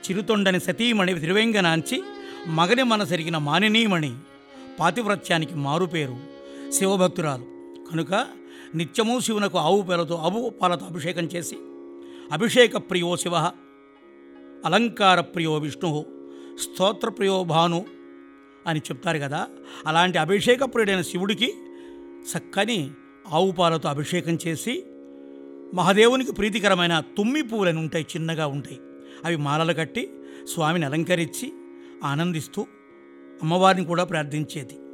చిరుతొండని సతీమణి తిరువెంగనాంచి మగని మనసెరిగిన మానినీమణి పాతివ్రత్యానికి మారుపేరు శివభక్తురాలు కనుక నిత్యము శివునకు ఆవు పేలతో ఆవు పాలతో అభిషేకం చేసి అభిషేక ప్రియో శివ అలంకార ప్రియో విష్ణు స్తోత్ర ప్రియో భాను అని చెప్తారు కదా అలాంటి అభిషేక ప్రియుడైన శివుడికి చక్కని ఆవు పాలతో అభిషేకం చేసి మహాదేవునికి ప్రీతికరమైన తుమ్మి పువ్వులని ఉంటాయి చిన్నగా ఉంటాయి అవి మాలలు కట్టి స్వామిని అలంకరించి ఆనందిస్తూ అమ్మవారిని కూడా ప్రార్థించేది